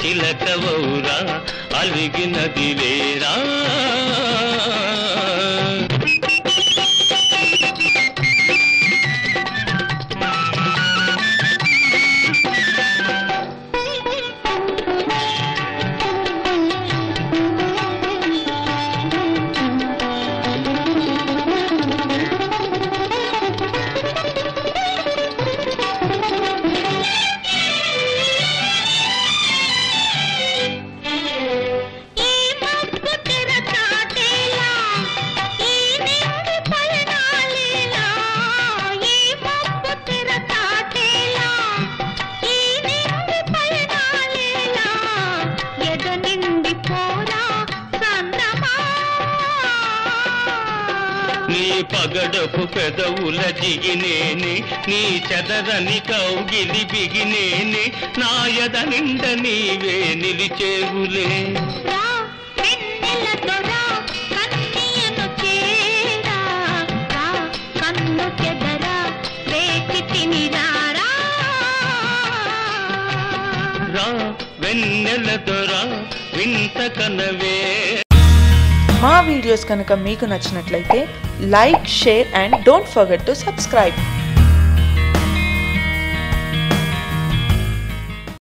చిలకవౌరా అలిగినది వేరా ఈ మబ్బు తెర చాటేలా ఈ నింగి పయనాలేలా ఈ మబ్బు తెర చాటేలా ఈ నింగి పయనాలేలా ఎద నిండి పోరా సందమా నీ పగడపు పెదవుల జిగినేని నీ చెదరని కౌగిలి బిగినేని నా ఎద నిండ నీవే నిలిచేవులే రా వెన్నెల దొరా కన్నియను చేరా రా కన్ను చెదరా వేచి తినిరారా రా వెన్నెల దొర వింత కనవే మా వీడియోస్ కనుక మీకు నచ్చినట్లయితే like share and don't forget to subscribe